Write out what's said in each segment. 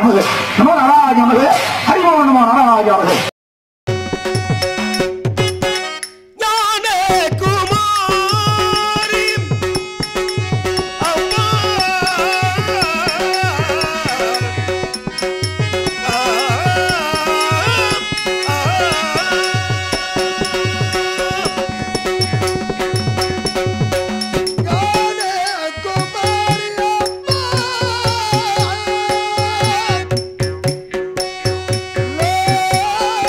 நமது நம நாராஜ நமது ஹரிமோ நம நாராஜ நமது ஞான குமாரி அம்மா ஞான குமாரி அம்மா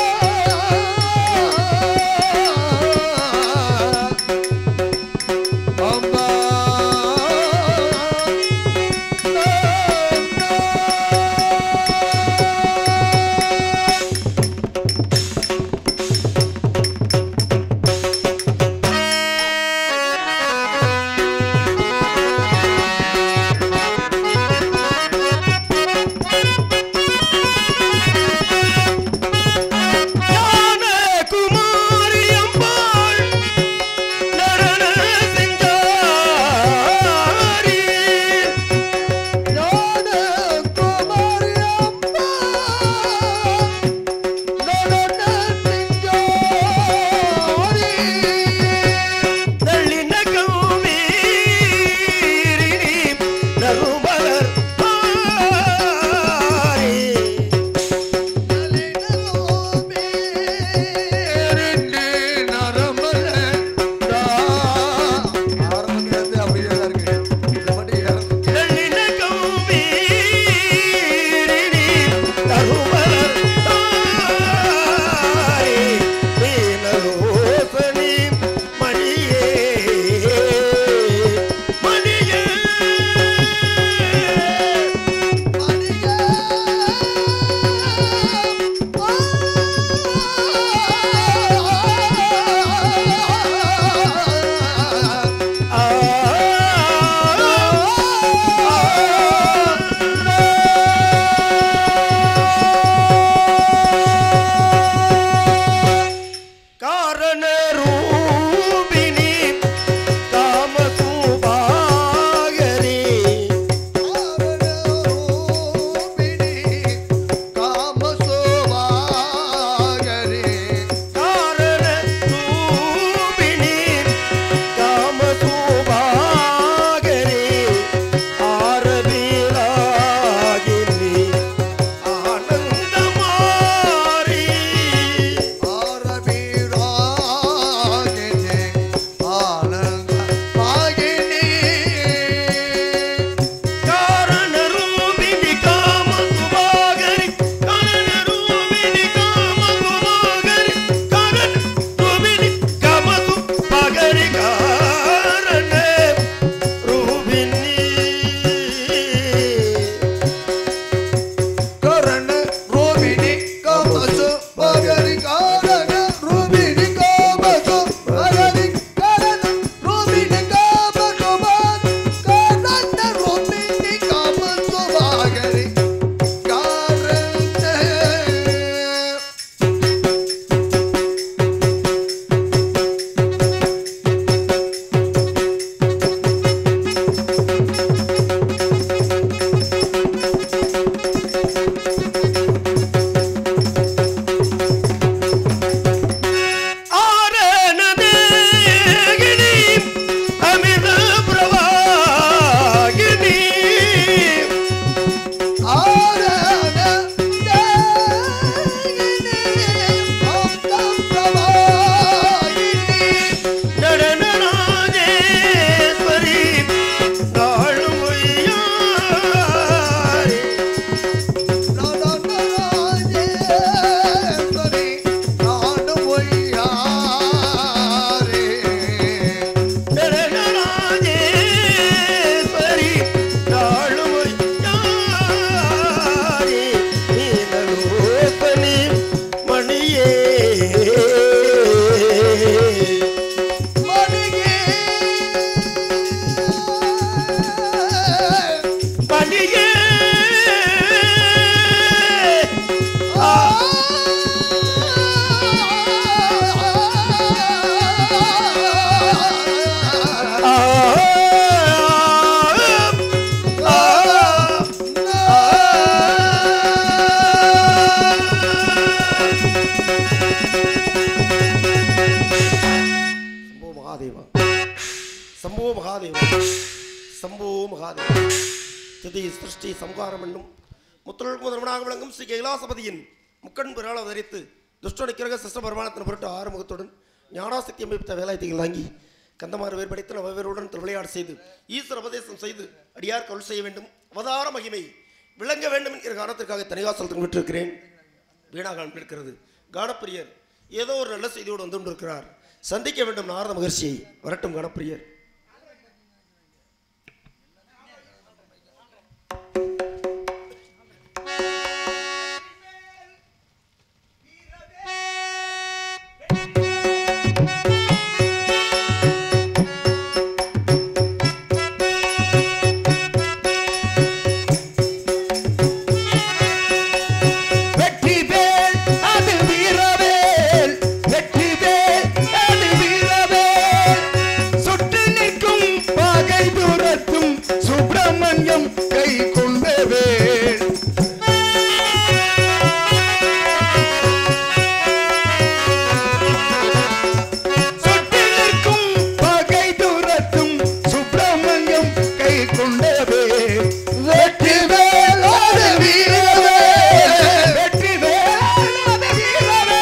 மகாதேவா சம்போ மகாதேவா திதி சிருஷ்டி சம்ஹாரம் என்னும் முத்தொழில் முதல்வனாக விளங்கும் ஸ்ரீ கைலாசபதியின் முக்கண் பிறால் அவதரித்து துஷ்டனை கிரக சிஸ்ட பரமானத்தின் பொருட்டு ஆறுமுகத்துடன் ஞானாசக்தி அமைப்பித்த வேலாயத்தைகள் வாங்கி கந்தமாறு வேறுபடைத்து நவவேருடன் திருவிளையாடு செய்து ஈஸ்வர உபதேசம் செய்து அடியார் கவுள் செய்ய வேண்டும் அவதார மகிமை விளங்க வேண்டும் என்கிற காரணத்திற்காக தனிகாசலத்தில் விட்டிருக்கிறேன் வீணாக இருக்கிறது கானப்பிரியர் ஏதோ ஒரு நல்ல செய்தியோடு வந்து கொண்டிருக்கிறார் சந்திக்க வேண்டும் நாரத மகர்ஷியை வரட்டும் கணப்பிரியர் வெற்றி வேல் அது வீரவேல் வெற்றி வேல் அது வீரவேல் சுட்டு நிற்கும் பகை துரத்தும் சுப்பிரமணியம் கை கொண்ட வேல் சுட்டு நிற்கும் பகை துரத்தும் சுப்பிரமணியம் கை கொண்ட வேல் வெற்றி வேல் அது வீரவேல் வெற்றி வேல் அது வீரவேல்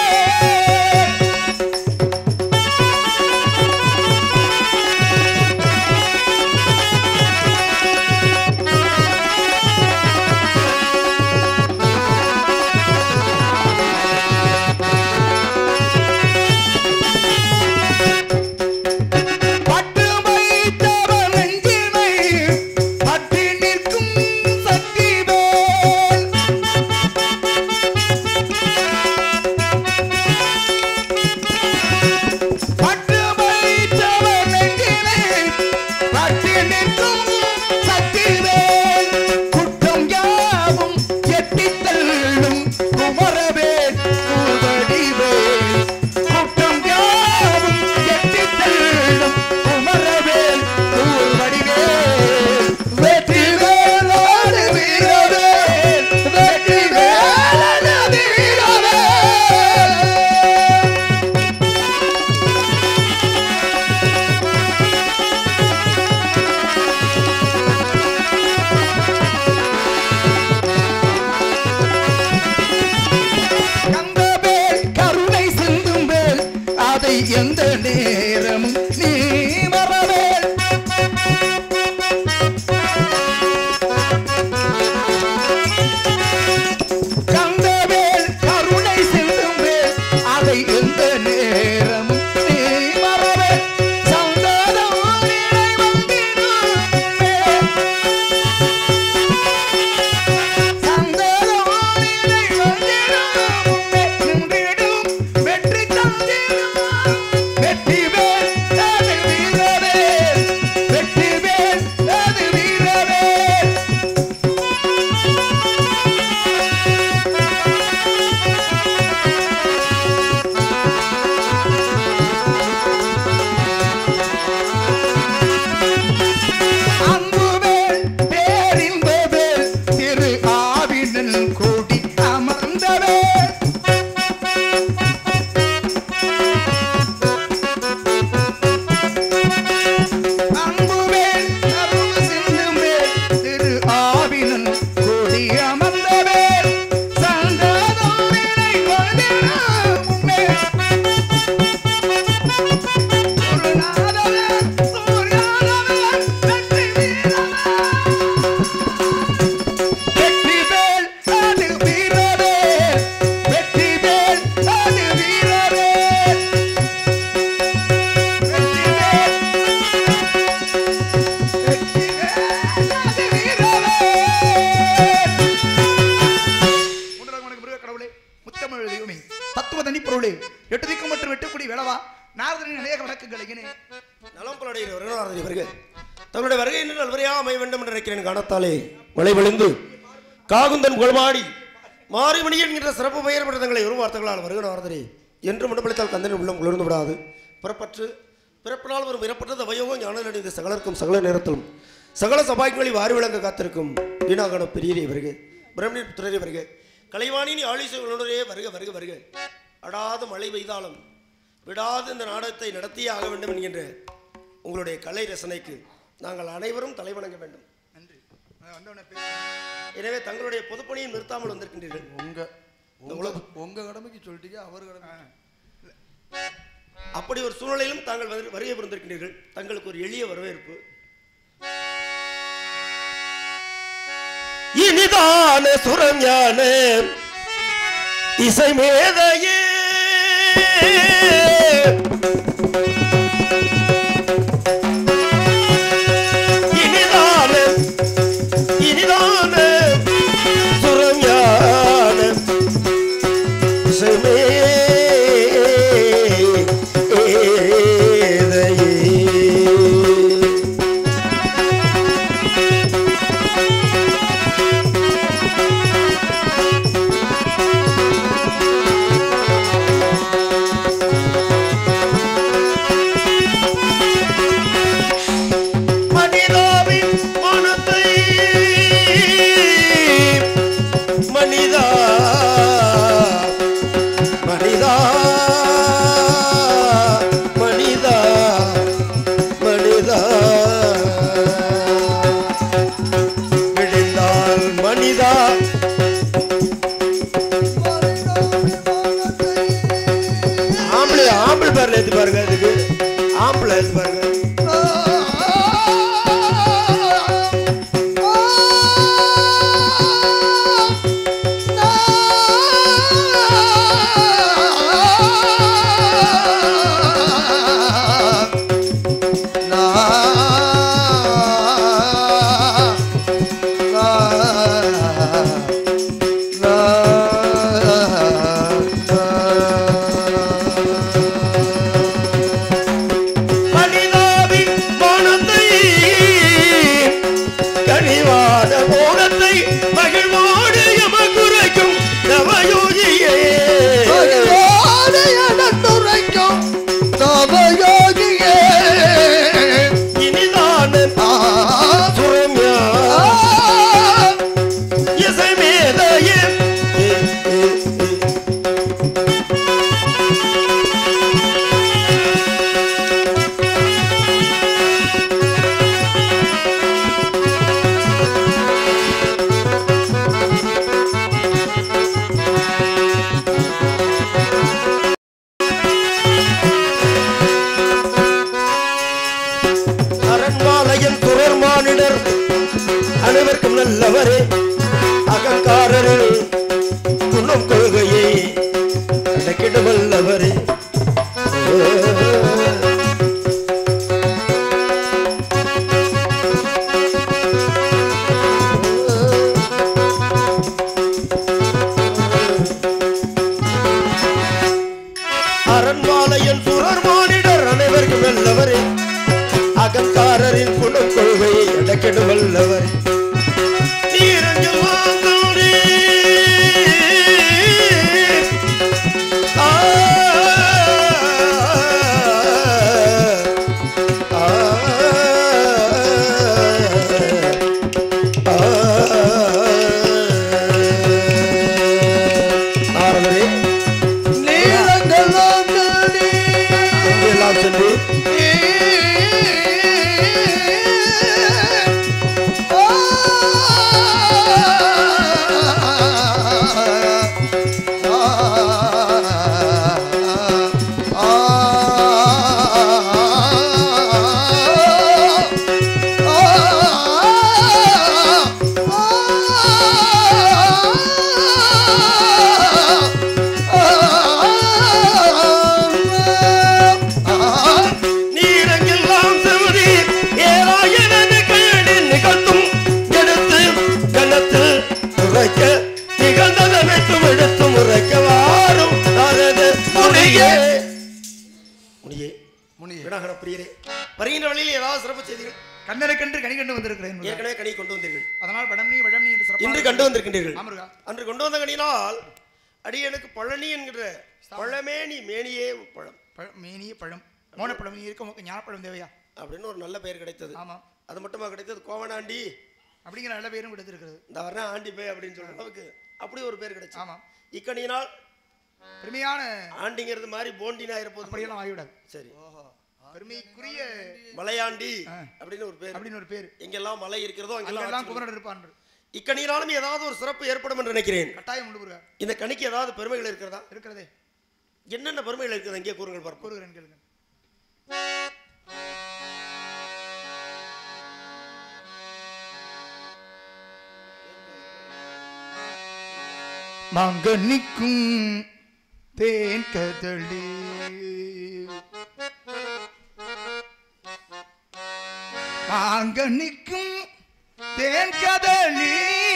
பட்டு வைத்தவன் நெஞ்சினை பட்டி நிற்கும் சக்தி வேல் பட்டு வைத்தவன் நெஞ்சினை பட்டி நிற்கும் சக்தி வேல் குற்றம் யாவும் எட்டித் தள்ளும் குமரவேல் கூவடிவேல் குற்றம் யாவும் எட்டித் தள்ளும் குமரவேல் கூவடிவேல் வெற்றி வேலோடு வீரவேல் வெற்றி வேலோடு வீரவேல் கந்தவேல் கருணை சிந்தும் வேல் அதை எந்த நேரமும் நீ மறவேல் கந்தவேல் கருணை சிந்தும் வேல் அதை எந்த நேரமும் நீ மறவேல் சந்ததம் நினை வந்திடும் வேல் சந்தனோனினை வந்திடும் உன்னை நின்றிடும் வெற்றி தந்திடும் வெற்றி வேல் அது வீரவேல் வெற்றி வேல் அது வீரவேல் அன்புவேல் பேரின்பவேல் திரு ஆவினன் கூடி அமர்ந்தவேல் அன்புவேல் அருள் சிந்துவேல் திரு ஆவினன் கூடி அமர்ந்தவேல் சந்ததோனினை கொண்டிடும் உன்னை குருநாதவேல் சூர்யானவேல் வெற்றி வீரவேல் வெற்றி வேல் அது வீரவேல் வெற்றி வேல் அது வீரவேல் வெற்றி வேல் வெற்றி வேல் அது வீரவேல் உன்னதமான மிருக கடவுளே முத்தமிழ் தெய்வமே தத்துவ தனி பொருளே எட்டு திக்கும் மற்றும் எட்டுக்குடி வேளவா நாரதனின் அநேக வழக்குகள் இங்கே நலம் பலடைகிற வருகிறார்கள் வருக தங்களுடைய வருகை என்று நல்வரையா அமைய வேண்டும் என்று நினைக்கிறேன் காணத்தாலே மழை விழுந்து காகுந்தன் குளமாடி மாரிமணி என்கிற சிறப்பு பெயர் பெற்ற தங்களை ஒரு வார்த்தைகளால் வருகிறாரதரே என்று மண்டபளித்தால் கந்தனின் உள்ளம் குளிர்ந்து விடாது பிறப்பற்று பிறப்பினால் ஒரு பிறப்பற்றது அவயோகம் ஞானநடைந்த சகலருக்கும் சகல நேரத்திலும் சகல சபாய்களில் வாரி விளங்க காத்திருக்கும் வீணாகன பெரியரே வருக பிரம்மணி புத்திரரே வருக கலைவாணியின் ஆளுசர்களுடனே வருக வருக வருக அடாது மழை பெய்தாலும் விடாது இந்த நாடகத்தை நடத்தியே ஆக வேண்டும் என்கின்ற உங்களுடைய கலை ரசனைக்கு நாங்கள் அனைவரும் தலைவணங்க வேண்டும் நன்றி அஹ் வந்தவொடனே பேசு. எனவே தங்களுடைய பொதுப்பணியை நிறுத்தாமல் வந்திருக்கின்றீர்கள் உங்க உங்க உங்க கடமைக்கு சொல்லிட்டீங்க அவர் கடமை அப்படி ஒரு சூழ்நிலையிலும் தாங்கள் வந்து வருகை புரிந்திருக்கின்றீர்கள் தங்களுக்கு ஒரு எளிய வரவேற்பு இனிதான சுரஞான இசை மேதையே இனிதான இனிதான சுரஞான இசைமேதையே மனிதாவின் மனத்தை மனிதா மனிதா மனிதா மனிதா விழுந்தால் மனிதா ஆம்பளை ஆம்பளை பேர்ல ஏத்து பாருங்க அதுக்கு ஆம்பளை ஏத்து பாருங்க மனிதாவின் மனத்தை கனிவான மோனத்தை மகிழ்வோடு எமக்குரைக்கும் நவயோகியே இனிதான சுரம்யா இசை மேதையே அரண்மாலையில் துறர் மானிடர் அனைவருக்கும் நல்லவரே அகங்காரரில் துண்ணும் கொள்கையை அடக்கிட வல்லவரே அரண்மாலையில் துறர் மானிடர் அனைவருக்கும் நல்லவரே அகங்காரரின் குணம் கொள்கையை அடக்கிட வல்லவரே நீரஞ்சல் வாங்கோரே. ஆ, ஆ, ஆ. நாரதரே, எங்கெல்லாம் சென்று நீரங்கெல்லாம் செவரி ஏராயன கையடின் நிகழ்த்தும் எடுத்து கணத்து உரைக்க நிகழ்ந்ததனைத்தும் எடுத்து உரைக்க வாரும் நாரத முனியே முனியே முனியே. விநாகர பிரியரே வருகின்ற வழியில் ஏதாவது சிறப்பு செய்திகள் கண்ணனுக்கென்று கனி கண்டு வந்திருக்கிறேன் முருகா. ஏற்கனவே கனி கொண்டு வந்தீர்கள் அதனால் படம் நீ வடம் நீ என்று சிறப்பாக இன்று கண்டு வந்திருக்கின்றீர்கள் ஆமருகா அன்று கொண்டு வந்த கனியினால் அடியனுக்கு பழனி என்கிற பழமேனி மேனியே பழம் பழம் மேனிய பழம் மோனப்பழம் நீ இருக்க உனக்கு ஞானப்பழம் தேவையா அப்படின்னு ஒரு நல்ல பெயர் கிடைத்தது ஆமாம் அது மட்டுமா கிடைத்தது கோவனாண்டி அப்படிங்கிற நல்ல பேரும் கொடுத்திருக்கிறது இந்த வர்ற ஆண்டி பே அப்படின்னு சொல்ற அளவுக்கு அப்படி ஒரு பேர் கிடைச்சு ஆமாம் இக்கணியினால் பெருமையான ஆண்டிங்கிறது மாதிரி போண்டினா இருப்போது அப்படியெல்லாம் ஆகிவிடாது சரி ஓஹோ பெருமைக்குரிய மலையாண்டி ஆ. அப்படின்னு ஒரு பேர் அப்படின்னு ஒரு பேர் எங்கெல்லாம் மலை இருக்கிறதோ அங்கெல்லாம் அங்கெல்லாம் ஆட்சி குமரன் இருப்பான் இக்கணியினாலும் ஏதாவது ஒரு சிறப்பு ஏற்படும் என்று நினைக்கிறேன் கட்டாயம் உண்டு முருகா இந்த கணிக்கு ஏதாவது பெருமைகள் இருக்கிறதா இருக்கிறதே என்னென்ன பெருமைகள் இருக்குது அங்கே கூறுங்கள் பார்ப்போம் கூறுகிறேன் கேளுங்க மாங்கனிக்கும் தேன் கதளி மாங்கனிக்கும் தேன் கதளி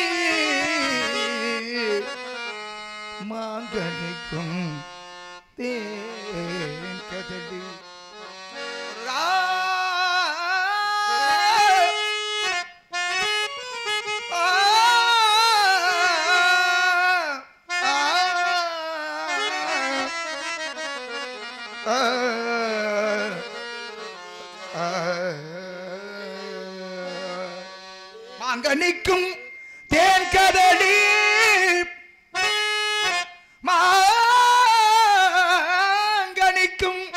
மாங்கனிக்கும் தேன் கதளி முருகா. ஆ, ஆ, ஆ, ஆ. மாங்கனிக்கும் தேன் கதடி மாங்கனிக்கும்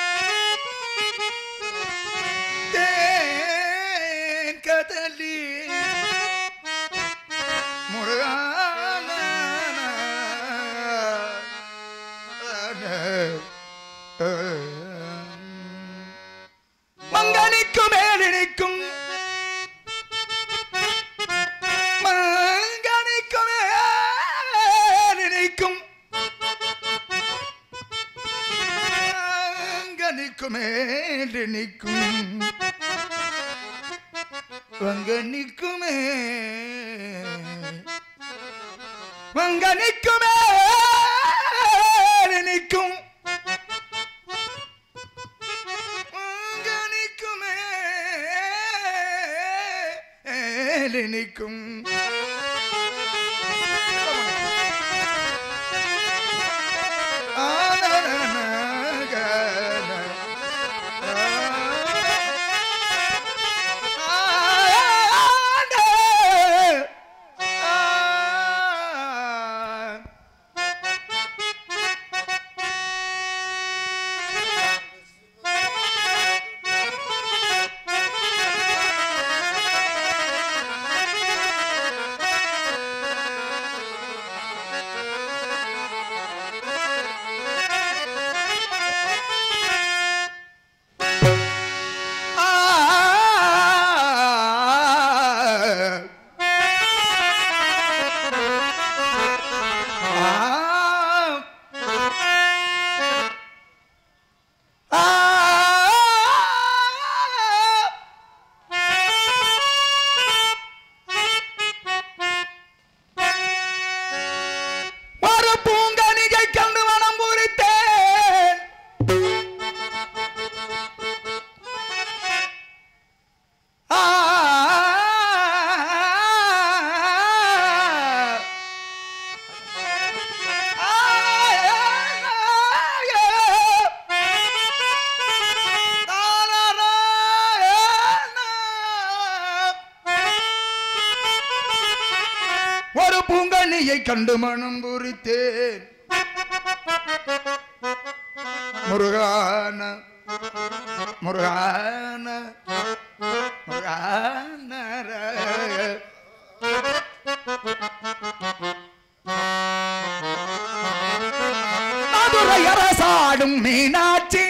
தேன் கதலி முருகான மங்கனிக்கும் மேலினிக்கும் மங்கனிக்கும் மேலினிக்கும் மங்கனிக்கும் மேலினிக்கும் மங்கனிக்குமே மங்கனிக்குமே நிற்கும் மங்கனிக்குமே நிற்கும் ஒரு பூங்கனிகை கண்டு மனம் பூரித்தேன் ஆ ஒரு பூங்கனியை கண்டு மனம் பூரித்தேன் முருகான முருகான முருகான மதுரை அரசாடும் மீனாட்சி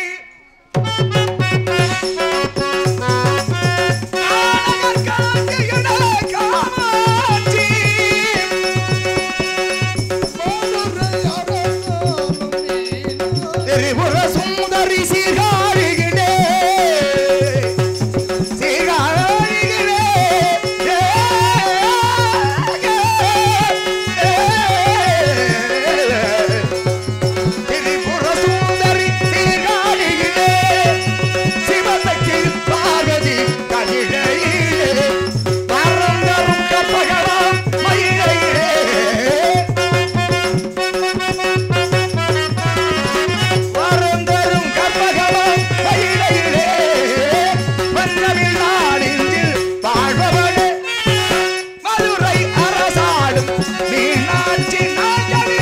ஆனகர் காந்தியிட காமாட்சி திரிபுர சுந்தரி சீர்காழிகளே சீர்காழிகளே ஏ, ஏ, ஏ. திரிபுர சுந்தரி சீர்காழிகளே சிவசக்தி பார்வதி கலிழையிலே பரந்தரும் கப்பகலாம் மயிலையிலே வரந்தரும் கற்பகவம் கையிலே வல்லவில் நாடிஞ்சில் வாழ்பவளே மதுரை அரசாடும் மீனாட்சி நாயகி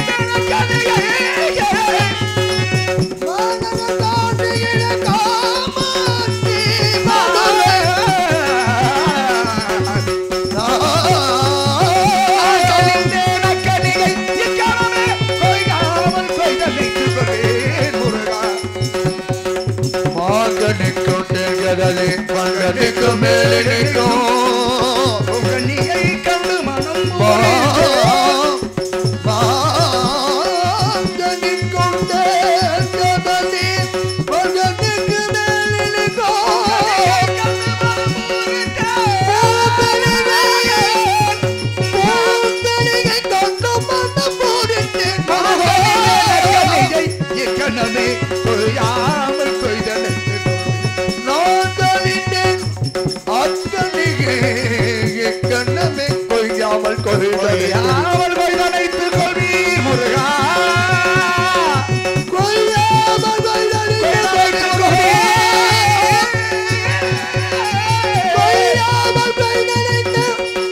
கதையே எக்கணமே கொய்யாமல் கொய்தனைத்து நான் கணிந்தேன் அத்தனிகே எக்கணமே கொய்யாமல் கொள்கையாமல் கொய்யாமல் கொய்தனைத்து கொள்வீர் முருகா கொய்யாமல் கொய்தனைத்து கொய்யாமல் கொய்தனைத்து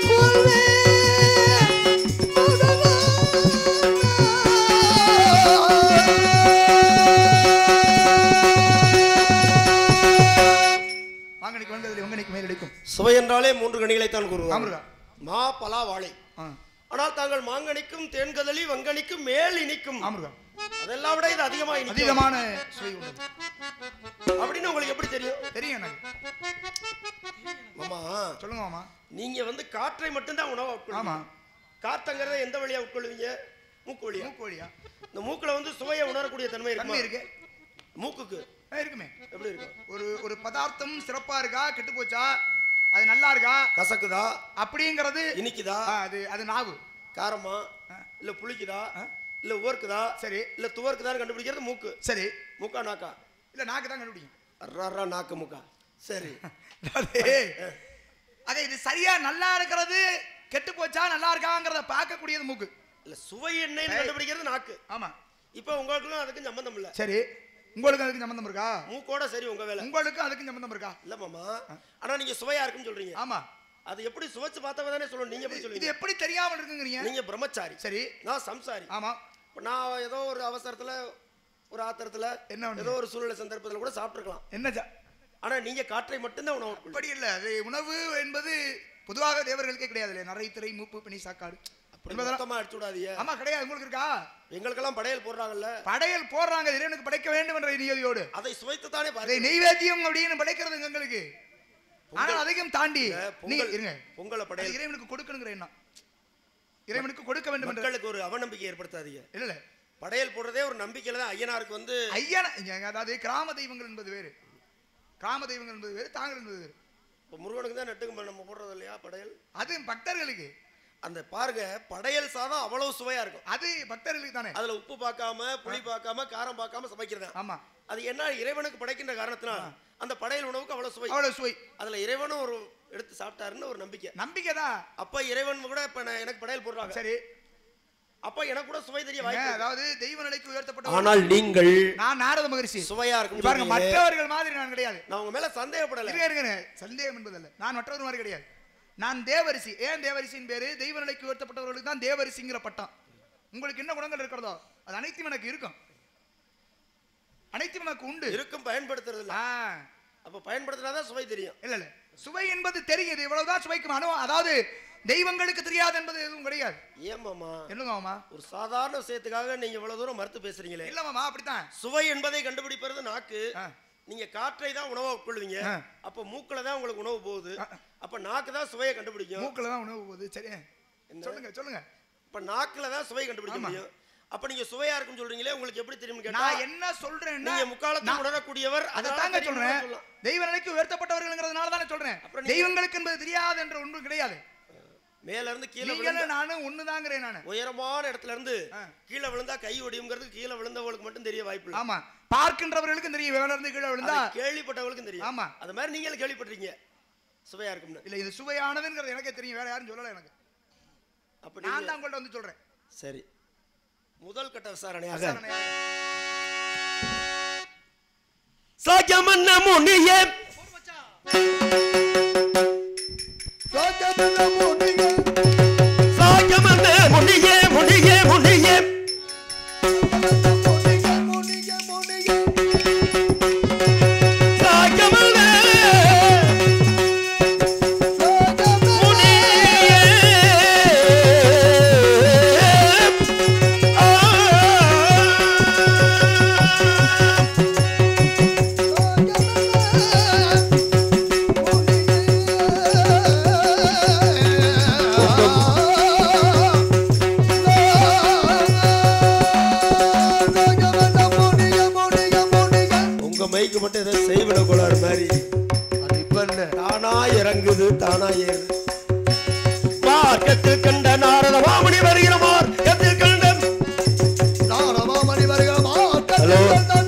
வாங்கனிக்கு வந்ததில் உங்கனிக்கு மேலடிக்கும் சுவை என்றாலே மூன்று கனிகளைத்தான் கூறுவார் ஆமுருகா. மா பலா வாழை ஆ, ஆனால் தாங்கள் மாங்கனிக்கும் தேன்கதலி வங்கனிக்கும் மேல் இனிக்கும் ஆமுருகா அதெல்லாம் விட இது அதிகமா இனிக்கும் அதிகமான சுவை உள்ளது அப்படின்னு உங்களுக்கு எப்படி தெரியும் தெரியும் எனக்கு மாமா சொல்லுங்க மாமா நீங்க வந்து காற்றை மட்டும்தான் உணவா ஆமா உட்கொள்ளுமா காற்றங்கிறத எந்த வழியா உட்கொள்வீங்க மூக்கு வழியா மூக்கோழியா இந்த மூக்குல வந்து சுவையை உணரக்கூடிய தன்மை தன்மை இருக்கு இருக்கு மூக்குக்கு ஆ, இருக்குமே எப்படி இருக்கும் ஒரு ஒரு பதார்த்தம் சிறப்பா இருக்கா கெட்டு போச்சா அது நல்லா இருக்கா கசக்குதா அப்படிங்கிறது இனிக்குதா ஆ, அது அது நாவு காரமா இல்ல புளிக்குதா இல்ல உவர்க்குதா சரி இல்ல துவர்க்குதான்னு கண்டுபிடிக்கிறது மூக்கு சரி மூக்கா நாக்கா இல்ல நாக்கு தான் கண்டுபிடிக்கும் அர்ரா நாக்கு மூக்கா சரி அதாவது, அது இது சரியா நல்லா இருக்கிறது கெட்டு போச்சா நல்லா இருக்காங்கிறத பார்க்கக்கூடியது மூக்கு இல்ல சுவை என்னன்னு கண்டுபிடிக்கிறது நாக்கு ஆமா இப்போ உங்களுக்கும் அதுக்கும் சம்பந்தம் இல்ல சரி உங்களுக்கு அதுக்கு சம்பந்தம் இருக்கா மூக்கோட சரி உங்க வேலை உங்களுக்கு அதுக்கும் சம்பந்தம் இருக்கா இல்ல மாமா ஆனா நீங்க சுவையா இருக்குன்னு சொல்றீங்க ஆமா அது எப்படி சுவைச்சு பார்த்தவ தானே சொல்லணும் நீங்க எப்படி இது சொல்லுவீங்க எப்படி தெரியாமல் இருக்குங்கிறீங்க நீங்க பிரம்மச்சாரி சரி நான் சம்சாரி ஆமா இப்ப நான் ஏதோ ஒரு அவசரத்துல ஒரு ஆத்திரத்துல என்ன ஒண்ணு? ஏதோ ஒரு சூழ்நிலை சந்தர்ப்பத்துல கூட சாப்பிட்டுருக்கலாம் என்ன ஜா- ஆனா நீங்க காற்றை மட்டும்தான் உணவு உட்கொள்வீங்க. அப்படி இல்ல அது உணவு என்பது பொதுவாக தேவர்களுக்கே கிடையாது இல்லையா நரை திரை மூப்பு பிணி சாக்காடு அப்படி என்பதெல்லாம் மொத்தமா அடிச்சு விடாதீங்க ஆமா கிடையாது உங்களுக்கு இருக்கா எங்களுக்கெல்லாம் படையல் போடுறாங்கல்ல படையல் போடுறாங்க இறைவனுக்கு படைக்க வேண்டும் என்ற நியதியோடு அதை சுவைத்து தானே அதை பாருங்க நெய்வேத்தியம் அப்படின்னு படைக்கிறது எங்களுக்கு ஆனால் அதையும் தாண்டி நீங்க பொங்கல் இருங்க பொங்கலை அது படையல் இறைவனுக்கு கொடுக்கணுங்கிற எண்ணம் இறைவனுக்கு கொடுக்க வேண்டும் என்ற மக்களுக்கு ஒரு அவநம்பிக்கை ஏற்படுத்தாதீங்க இல்ல இல்ல படையல் போடுறதே ஒரு நம்பிக்கையில தான் ஐயனாருக்கு வந்து ஐயன இங்க அதாவது கிராம தெய்வங்கள் என்பது வேறு கிராம தெய்வங்கள் என்பது வேறு தாங்கள் என்பது வேறு இப்ப முருகனுக்கு தான் நெட்டுக்கு நம்ம போடுறது இல்லையா படையல் அது பக்தர்களுக்கு அந்த பாருங்க படையல் சாதம் அவ்வளவு சுவையா இருக்கும் அது பக்தர்களுக்கு தானே அதுல உப்பு பார்க்காம புளி பார்க்காம காரம் பார்க்காம சமைக்கிறதா ஆமா அது என்ன இறைவனுக்கு படைக்கின்ற காரணத்தினால் அந்த படையல் உணவுக்கு அவ்வளவு சுவை அவ்வளவு சுவை அதுல இறைவனும் ஒரு எடுத்து சாப்பிட்டாருன்னு ஒரு நம்பிக்கை நம்பிக்கை தான் அப்ப இறைவன் கூட இப்ப நான் எனக்கு படையல் போடுறாங்க சரி அப்ப எனக்கு கூட சுவை தெரிய ஏங்க, வாய்ப்பு அதாவது தெய்வ நிலைக்கு உயர்த்தப்பட்ட ஆனால் நீங்கள் நான் நாரத மகரிஷி சுவையா இங்க இருக்கும் பாருங்க மற்றவர்கள் மாதிரி நான் கிடையாது நான் உங்க மேல சந்தேகப்படல இருங்க இருங்க சந்தேகம் என்பதல்ல நான் மற்றவர் மாதிரி கிடையாது நான் தேவரிசி ஏன் தேவரிசியின் பேரு தெய்வ நிலைக்கு உயர்த்தப்பட்டவர்களுக்கு தான் தேவரிசிங்கிற பட்டம் உங்களுக்கு என்ன குணங்கள் இருக்கிறதோ அது அனைத்தும் எனக்கு இருக்கும் அனைத்தும் எனக்கு உண்டு இருக்கும் பயன்படுத்துறது இல்ல ஆ, அப்ப பயன்படுத்தினாதான் சுவை தெரியும் இல்ல இல்ல சுவை என்பது தெரியுது இவ்வளவுதான் சுவைக்கும் அனுபவம் அதாவது தெய்வங்களுக்கு தெரியாது என்பது எதுவும் கிடையாது ஏன் மாமா என்னங்க மாமா ஒரு சாதாரண விஷயத்துக்காக நீங்க இவ்வளவு தூரம் மறுத்து பேசுறீங்களே இல்ல மாமா அப்படித்தான் சுவை என்பதை கண்டுபிடிப்பது நாக்கு ஆ. நீங்க காற்றை தான் உணவா உட்கொள்வீங்க ஆ. அப்ப மூக்குல தான் உங்களுக்கு உணவு போகுது ஆ. அப்ப நாக்கு தான் சுவையை கண்டுபிடிக்கும் மூக்குல தான் உணவு போகுது சரி என்ன? சொல்லுங்க சொல்லுங்க இப்ப நாக்குல தான் சுவை கண்டுபிடிக்க ஆமா. முடியும் அப்ப நீங்க சுவையா இருக்குன்னு சொல்றீங்களே உங்களுக்கு எப்படி தெரியும் கேட்டா நான் என்ன சொல்றேன்னா நீங்க முக்காலத்தில் நான் உணரக்கூடியவர் அதை அதனால தாங்க தெரியும்னு சொல்றேன் சொல்லலாம். தெய்வ நிலைக்கு உயர்த்தப்பட்டவர்கள்ங்கிறதுனால தானே சொல்றேன் அப்புறம் நீங்க- தெய்வங்களுக்கு என்பது தெரியாது என்ற ஒன்றும் கிடையாது மேல இருந்து கீழே நீங்களும் விழுந்தா நானும் ஒண்ணுதாங்கிறேன் நானு உயரமான இடத்துல இருந்து ஆ. கீழே விழுந்தா கை ஒடியுங்கிறது கீழே விழுந்தவங்களுக்கு மட்டும் தெரிய வாய்ப்பு இல்லை ஆமா பார்க்கின்றவர்களுக்கும் தெரியும் வேலை இருந்து கீழே விழுந்தா அதை கேள்விப்பட்டவங்களுக்கும் தெரியும் ஆமா. அது மாதிரி நீங்களும் கேள்விப்பட்டிருக்கீங்க சுவையா இருக்கும்னு இல்ல இது சுவையானதுங்கிறது எனக்கே தெரியும் வேற யாரும் சொல்லல எனக்கு அப்ப நான் நீங்க தான் உங்கள்ட்ட வந்து சொல்றேன் சரி முதல் கட்ட விசாரணையாக விசாரணையா? சாக்கியமன்ன முனியே சாத்தமல்ல முனியே சாக்கியமன்ன முனியே முனியே முனியே முனியே முனியே முனியே சாக்கியமன்ன முனியே ஆ உங்க மைக்கு மட்டும் ஏதோ செய்வன கோளாறு மாதிரி தானா இறங்குது தானா ஏறுது மார்க்கத்தில் கண்ட நாரத மாமுனி வருகிற மார்க்கத்தில் கண்ட நாரமாமணி வருகிறமா ஹலோ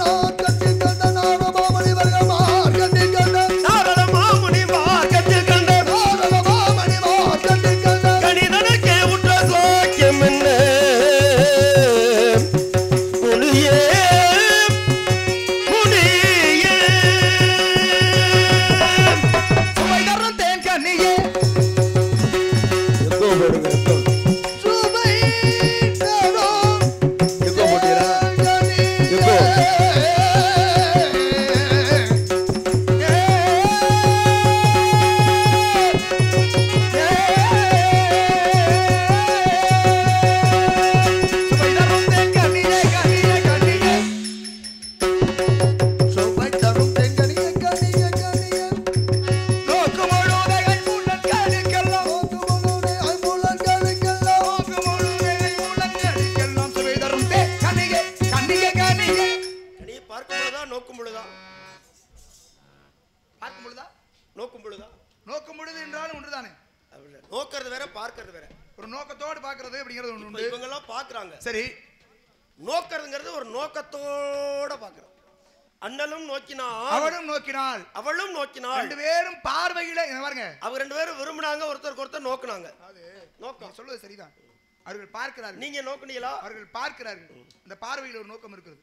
நோக்கும் பொழுதா பார்க்கும் பொழுதா நோக்கும் பொழுதா நோக்கும் பொழுது என்றாலும் ஒன்றுதானே அப்படி இல்ல. நோக்கிறது வேற பார்க்கறது வேற ஒரு நோக்கத்தோடு பார்க்கிறது அப்படிங்கிறது ஒன்று இப்ப உண்டு இவங்க எல்லாம் பாக்குறாங்க சரி நோக்கிறதுங்கிறது ஒரு நோக்கத்தோட பாக்குறது அண்ணலும் நோக்கினாள் அவளும் நோக்கினாள் அவளும் நோக்கினாள் ரெண்டு பேரும் பார்வையில இங்க பாருங்க அவங்க ரெண்டு பேரும் விரும்பினாங்க ஒருத்தருக்கு ஒருத்தர் நோக்குனாங்க அது நோக்கம் நீங்க சொல்வது சரிதான் அவர்கள் பார்க்கிறார்கள் நீங்க நோக்குனீங்களா அவர்கள் பார்க்கிறார்கள் இந்த பார்வையில் ஒரு நோக்கம் இருக்கிறது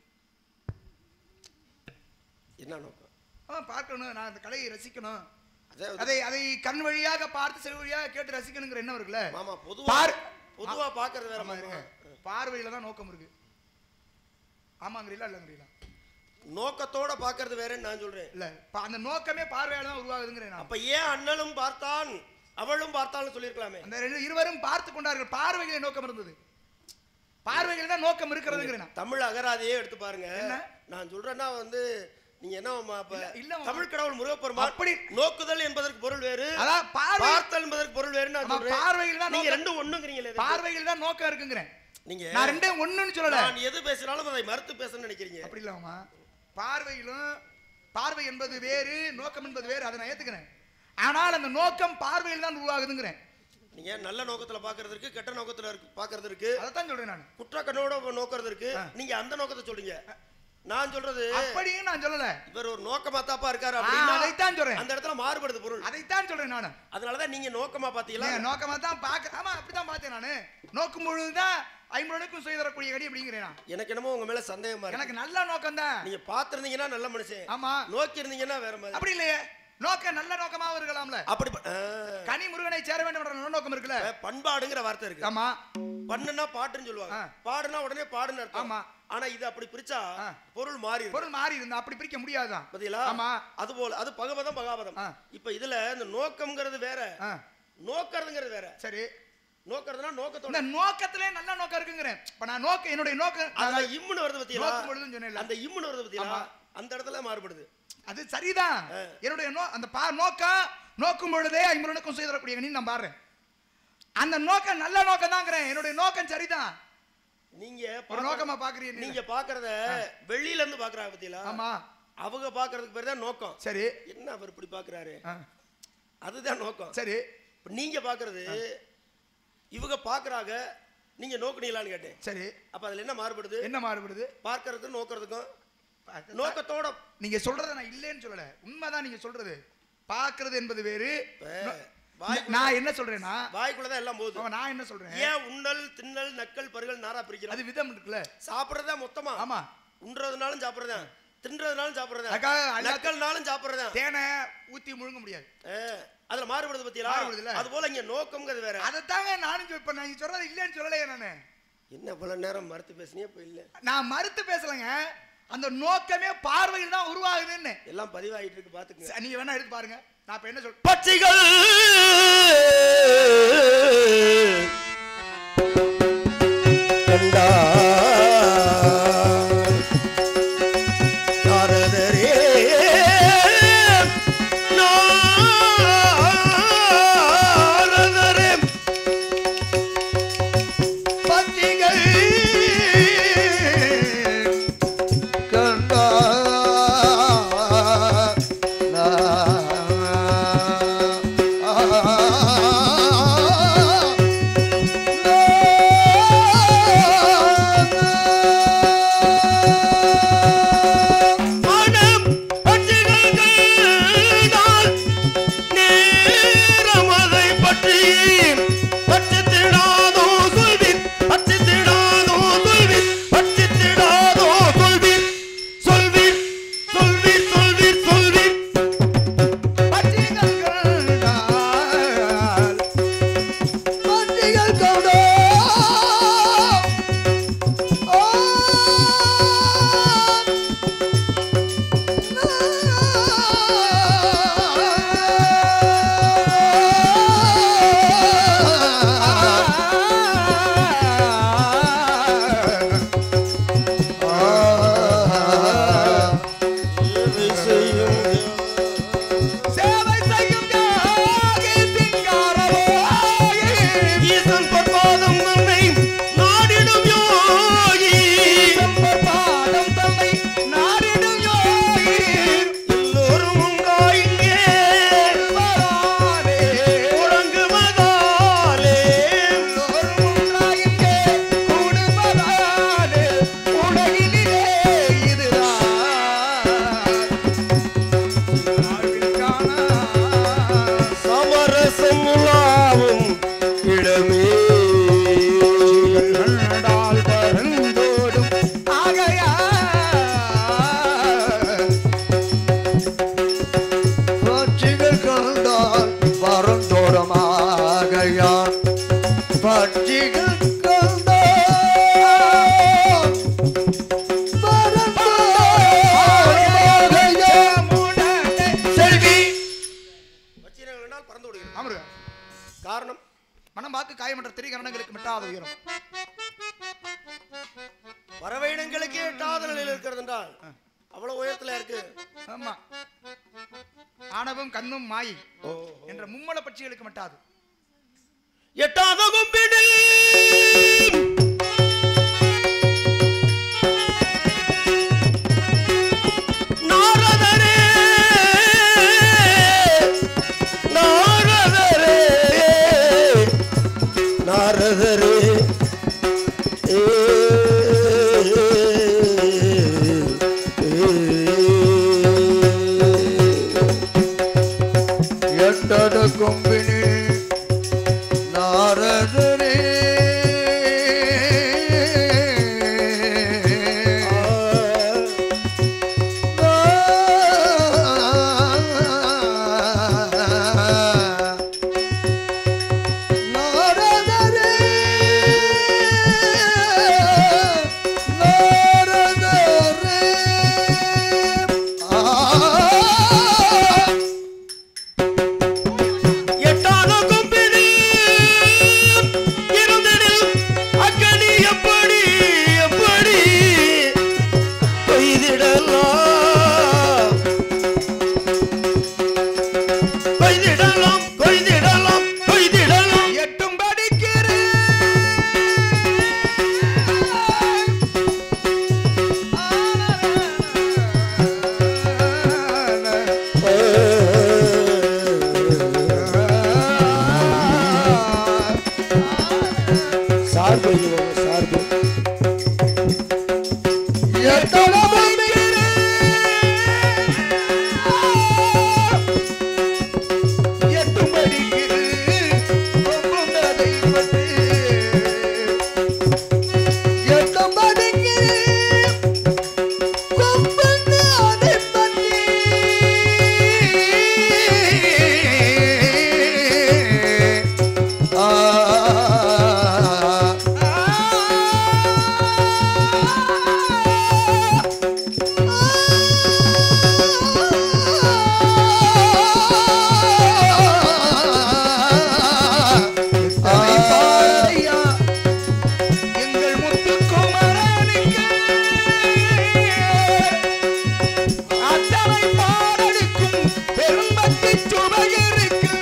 என்ன நோக்கம் ஆ பார்க்கணும் நான் அந்த கலையை ரசிக்கணும் அதே அதை அதை கண் வழியாக பார்த்து செவி வழியாக கேட்டு ரசிக்கணுங்கிற எண்ணம் இருக்குல்ல மாமா பொதுவா பார் பொதுவா பாக்குறது வேற ஆமா மாமா. இருங்க பார்வையில தான் நோக்கம் இருக்கு ஆமாங்கிறீங்களா இல்லைங்கிறீங்களா நோக்கத்தோட பாக்குறது வேறன்னு நான் சொல்றேன் இல்ல பா- அந்த நோக்கமே பார்வையால தான் உருவாகுதுங்கிறேன் நான் அப்ப ஏன் அண்ணனும் பார்த்தான் அவளும் பார்த்தாலும் சொல்லிருக்கலாமே அந்த ரெண்டு இருவரும் பார்த்து கொண்டார்கள் பார்வையிலே நோக்கம் இருந்தது பார்வையில் தான் நோக்கம் இருக்கிறதுங்கிறேன் நான். தமிழ் அகராதியே எடுத்து பாருங்க என்ன? நான் சொல்றேன்னா வந்து நீங்க என்ன மாமா, அப்ப இல்ல, இல்ல மாமா. தமிழ் கடவுள் முருகப்பெருமான் அப்படி- நோக்குதல் என்பதற்கு பொருள் வேறு அதான் பார்வை பார்த்தல் என்பதற்கு பொருள் வேறு நான் ஆமா, சொல்றேன் பார்வையில் தான் நீங்க நோக்கம். ரெண்டும் ஒண்ணுங்கிறீங்களே இதுக்கு. பார்வையில் தான் நோக்கம் இருக்குங்கிறேன் நீங்க நான் ரெண்டும் ஒண்ணுன்னு சொல்லல நான் எது பேசினாலும் அதை மறுத்து பேசணும்னு நினைக்கிறீங்க அப்படி இல்லாமா பார்வையிலும் பார்வை என்பது வேறு நோக்கம் என்பது வேறு அதை நான் ஏத்துக்கிறேன் ஆனால் அந்த நோக்கம் பார்வையில் தான் உருவாகுதுங்கிறேன் நீங்க நல்ல நோக்கத்துல பாக்குறது இருக்கு கெட்ட நோக்கத்துல இருக்கு பாக்குறது இருக்கு அதைத்தான் சொல்றேன் நான் குற்ற கண்ணோட நோக்கிறது இருக்கு நீங்க அந்த நோக்கத்தை சொல்றீங்க நான் சொல்றது அப்படியும் நான் சொல்லல இவர் ஒரு நோக்கமா தாப்பா இருக்காரு ஆ, அப்படின்னா அதைத்தான் சொல்றேன் அந்த இடத்துல மாறுபடுது பொருள் அதைத்தான் சொல்றேன் நான் அதனாலதான் நீங்க நோக்கமா பாத்தீங்களா நோக்கமா தான் பார்க்க ஆமா அப்படிதான் பார்த்தேன் நானு நோக்கும் பொழுதுதான் ஐம்பதுக்கும் செய்து தரக்கூடிய கடி அப்படிங்கிறேன் நான். எனக்கு என்னமோ உங்க மேல சந்தேகமா இருக்கு எனக்கு நல்ல நோக்கம் தான் நீங்க பாத்திருந்தீங்கன்னா நல்ல மனுஷன் ஆமா நோக்கி இருந்தீங்கன்னா வேற மாதிரி அப்படி இல்லையே நோக்கம் நல்ல நோக்கமாவும் இருக்கலாம்ல அப்படி ப- ஆ. கனி முருகனை சேர வேண்டும் என்ற நல்ல நோக்கம் இருக்குல்ல பண்பாடுங்கிற வார்த்தை இருக்கு ஆமா பண்ணுனா பாட்டுன்னு சொல்லுவாங்க ஆ. பாடுனா உடனே பாடுன்னு அர்த்தம் ஆமா. ஆனா இது அப்படி பிரிச்சா ஆ. பொருள் மாறி இருக்கு பொருள் மாறி இருந்தா அப்படி பிரிக்க முடியாதுதான் பாத்தீங்களா ஆமா அது போல அது பகவதம் பகாவதம் ஆ. இப்ப இதுல இந்த நோக்கம்ங்கிறது வேற ஆ, நோக்கறதுங்கிறது வேற சரி நோக்கறதுனா நோக்கத்தோட இந்த நோக்கத்திலே நல்ல நோக்கம் இருக்குங்கிறேன் இப்ப நான் நோக்கம் என்னுடைய நோக்கம் அதுல இம்முன்னு வருது பத்தியா நோக்கும் பொழுதுன்னு சொன்னேன்ல. அந்த இம்முன்னு வருது பத்தியா ஆமா. அந்த இடத்துல மாறுபடுது அது சரிதான் என்னுடைய நோ அந்த பா நோக்கம் நோக்கும் பொழுதே ஐம்பதுக்கும் செய்து தரக்கூடிய நீ நான் பாடுறேன் அந்த நோக்கம் நல்ல நோக்கம் தாங்கிறேன் என்னுடைய நோக்கம் சரிதான் நீங்க ஒரு பாக்குற- நோக்கமா பாக்குறீங்க நீங்க நீங்க பாக்குறத வெளியில இருந்து பாக்குறாங்க பத்தியா ஆமா அவங்க பாக்குறதுக்கு பேர் தான் நோக்கம் சரி என்ன அவர் இப்படி பாக்குறாரு ஆ, அதுதான் நோக்கம் சரி இப்ப நீங்க பாக்குறது இவங்க பாக்குறாங்க நீங்க நோக்குனீங்களான்னு கேட்டேன் சரி அப்ப அதுல என்ன மாறுபடுது என்ன மாறுபடுது பார்க்கறதுக்கும் நோக்கறதுக்கும் நோக்கத்தோட நீங்க சொல்றத நான் இல்லைன்னு சொல்லல உண்மைதான் நீங்க சொல்றது பாக்குறது என்பது வேறு இப்ப வாய் நான் என்ன சொல்றேன்னா வாய்க்குள்ளதான் எல்லாம் போகுது ஆமா, நான் என்ன சொல்றேன் ஏன் உண்ணல் தின்னல் நக்கல் பருகல் நாரா பிரிக்கிறோம் அது விதம் இருக்குல்ல சாப்பிடுறதா மொத்தமா ஆமா உண்றதுனாலும் சாப்பிடுறதா தின்றதுனாலும் சாப்பிடுறதா அதுக்காக எல்லா- நக்கல்னாலும் சாப்பிடுறதா தேனை ஊத்தி முழுங்க முடியாது அதுல மாறுபடுது பத்தியா மாறுபடுதுல்ல? அது போல இங்க நோக்கம்ங்கிறது வேற அதைத்தாங்க நானும் சொல்~ இப்ப நீங்க சொல்றது இல்லைன்னு சொல்லலையே நானு என்ன இவ்வளவு நேரம் மறுத்து பேசுனே இப்ப இல்ல நான் மறுத்து பேசலைங்க அந்த நோக்கமே பார்வையில் தான் உருவாகுதுன்னு எல்லாம் பதிவாயிட்டு இருக்கு பாத்துக்கங்க ச- நீங்க வேணா எடுத்து பாருங்க நான் இப்ப என்ன சொல் பச்சைகள் கண்டா நாரதரே நாரதரே பத்திகள் கண்டா ஆ கனவும் கண்ணும் மாயை என்ற மும்மல பட்சிகளுக்கு மட்டாது எட்டாத கும்பிடில் நாரதரே நாரதரே நாரதரே ஏ, ஏ, ஏ. எட்டட கொம்பினி நாரதரே நாரதரே நாரதரே ஆ எட்டாத கொம்பினி இருந்தனில் அக்கனி எப்படி எப்படி கொய்திடலாம் கொய்திடலாம் கொய்திடலாம் கொய்திடலாம் எட்டும் படிக்கிறேன் சார்பு சார்பு எட்டும் படிக்கிறேன் ஒப்புந்ததை பற்றி எங்கள் முத்துக்குமரனுக்கு அத்தனை பாடலுக்கும் பெரும்பத்தி சுவையிருக்கு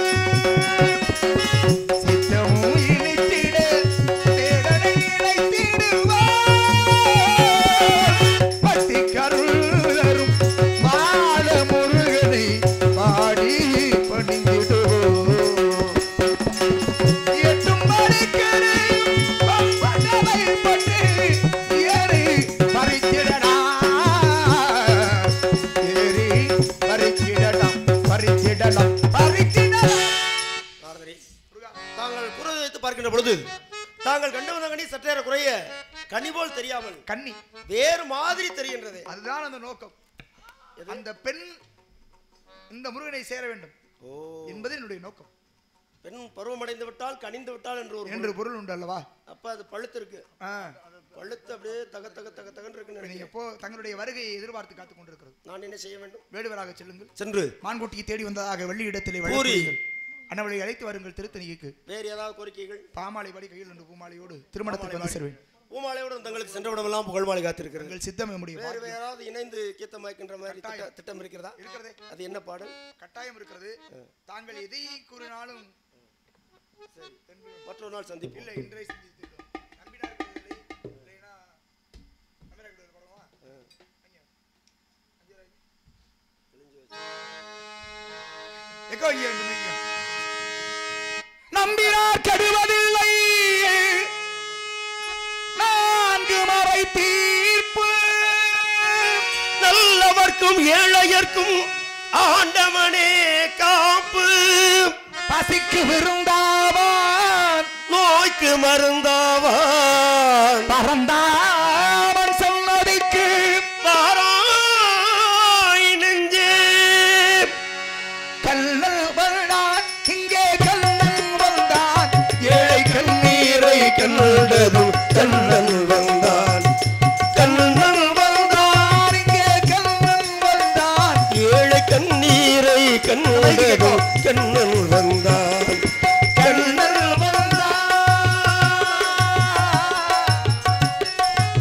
சித்தமும் இனித்திட தேடனை இணைத்திடுவார் பத்தி கருளரும் மால முருகனை பாடி பணிந்திடுவோம் எட்டும் மணிக்கரையும் பம்படவை பட்டு ஏறி பறித்திடடா. ஏறி பறித்திடலாம், பறித்திடலாம், பறித்திடலாம். நாரதரே, தாங்கள் குரல் வைத்து பார்க்கின்ற பொழுது தாங்கள் கண்டு வந்த கனி சற்றேற குறைய கனி போல் தெரியாமல் கன்னி வேறு மாதிரி தெரிகின்றது அதுதான் அந்த நோக்கம் அந்த பெண் இந்த முருகனை சேர வேண்டும் ஓ என்பது என்னுடைய நோக்கம் பெண் பருவமடைந்து விட்டால் கனிந்து விட்டால் என்று ஒரு என்று பொருள். பொருள் உண்டு அல்லவா அப்ப அது பழுத்து இருக்கு ஆ. பழுத்து அப்படியே தக தக தக தகன்னு இருக்குன்னு நீங்க நினைக்கிறேன் எப்போ தங்களுடைய வருகையை எதிர்பார்த்து காத்துக் கொண்டிருக்கிறது நான் என்ன செய்ய வேண்டும் வேடுவராக செல்லுங்கள் சென்று மான்குட்டியை தேடி வந்ததாக வெள்ளி இடத்திலே பூரி. வழங்குங்கள் அன்னவளை அழைத்து வருங்கள் திருத்தணிக்கு வேறு ஏதாவது கோரிக்கைகள் பாமாலை படி கையில் நின்று பூமாலையோடு திருமணத்துக்கு வந்து சேர்வேன் பூமாலையுடன் தங்களுக்கு சென்ற விடமெல்லாம் புகழ் மாலை காத்திருக்கிறது எங்கள் சித்தமே முடியும் வேறு வேறாவது இணைந்து கீத்தம் வாய்க்கின்ற மாதிரி திட்ட- திட்டம் இருக்கிறதா இருக்கிறதே அது என்ன பாடல் கட்டாயம் இருக்கிறது தாங்கள் எதை கூறினாலும் மற்றொரு நாள் சந்திப்போம் இல்லை இன்றை சிந்தித்து விட்டோம். நம்பினார் இருக்கிறதில்லை. இல்லைனா நம்பினார் இருக்கிறது படமா? அங்கே. அங்கே இரு. எக்கோ இங்கே ரெண்டு மைக்கு. நம்பினார் கெடுவதில்லை நான்கு மறை தீர்ப்பு நல்லவர்க்கும் ஏழையர்க்கும் ஆண்டவனே காப்பு பசிக்கு விருந்தாவான் நோய்க்கு மருந்தாவான் பறந்தாவன் சொன்னதைக்கு தாராய் நெஞ்சே கல்லல் வந்தான் இங்கே கல்லன் வந்தான் ஏழை கண்ணீரை கண்டதும் கண்ணன் வந்தான் கண்ணன் வந்தான் இங்கே கல்லன் வந்தான் ஏழை கண்ணீரை கண்டதும் கண்ணன் வந்தான் கண்ணன் வந்தான்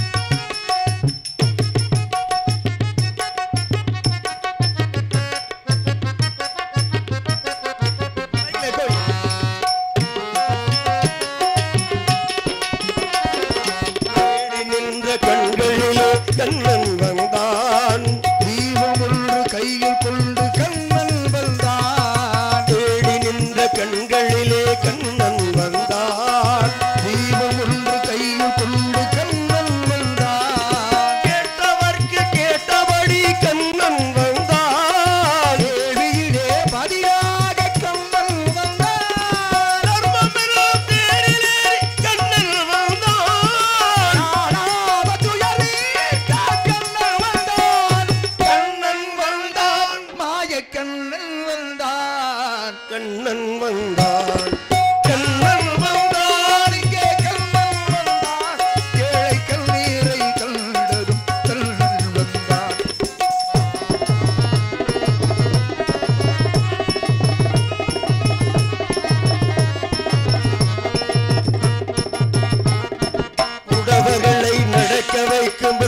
வைக்கும்